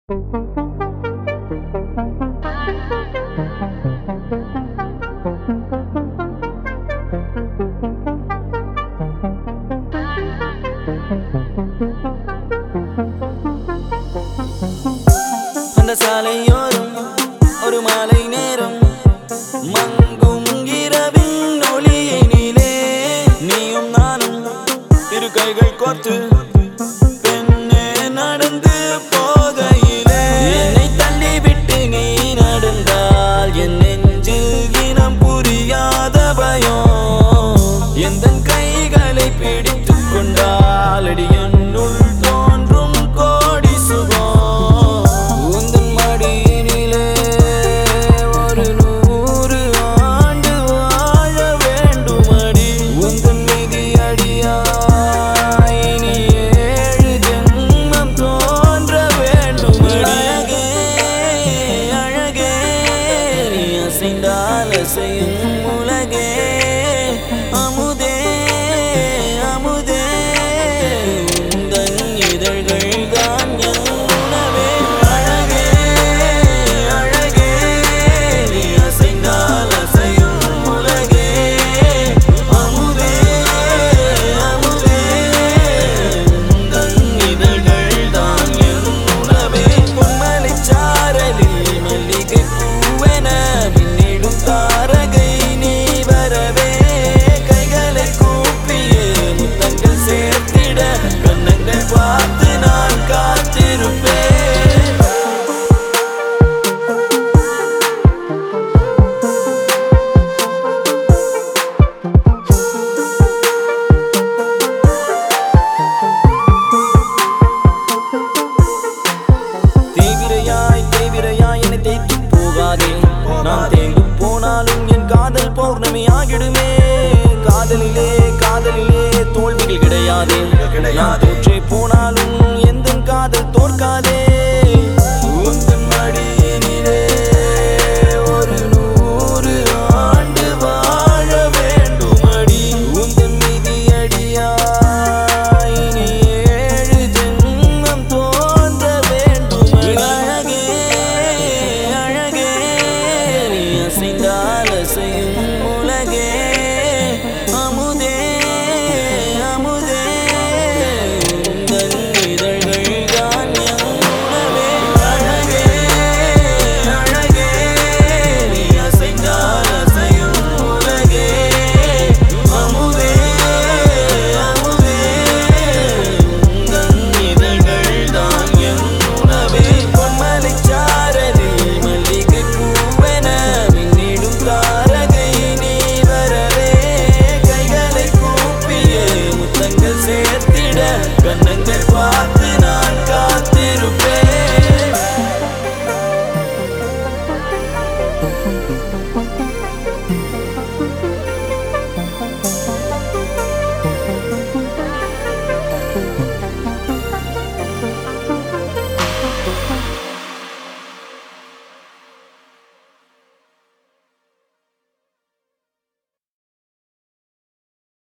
அந்த சாலையோரம் ஒரு மாலை நேரம் மங்கும் இரவின் ஒளியினிலே நீயும் நானும் இரு கைகள் கோர்த்து பெண்ணே நடந்து போகையிலே என்னை தள்ளிவிட்டு நீ நடந்தால் என் நெஞ்சில் இனம் புரியாத பயம் எந்த கைகளை பிடித்துக் கொண்டால் அடி என்னுள் தோன்றும் கோடி சுகம் உந்தன் மடியினிலே ஒரு நூறு ஆண்டு வாழ வேண்டுமடி உந்தன் மீதி அடியாய் இனி ஏழு ஜென்மம் தோன்ற வேண்டுமடி அழகே அழகே நீ அசைந்தால் அசையும் உலகே அமுதே அமுதே உந்தன் இதழ்கள் தான் என் உணவே அழகே அழகே நீ அசைந்தால் அசையும் உலகே அமுதே அமுதே உந்தன் இதழ்கள் தான் என் உணவே பொன்மலைச் சாரலில் மல்லிகை பூவென மின்னிடும் தாரகை நீ வரவே கைகளை கூப்பியே முத்தங்கள் சேர்த்திட கண்ணங்கள் பார்த்து நான் காத்திருப்பேன் தீவிரையாய் தீவிரையாய் என்னை தேய்த்து போகாதே நான் தேங்கு போனாலும் என் காதல் பௌர்ணமி ஆகிடுமே காதலிலே காதலிலே தோல்விகள் கிடையாதே நான் தோற்றே போனாலும்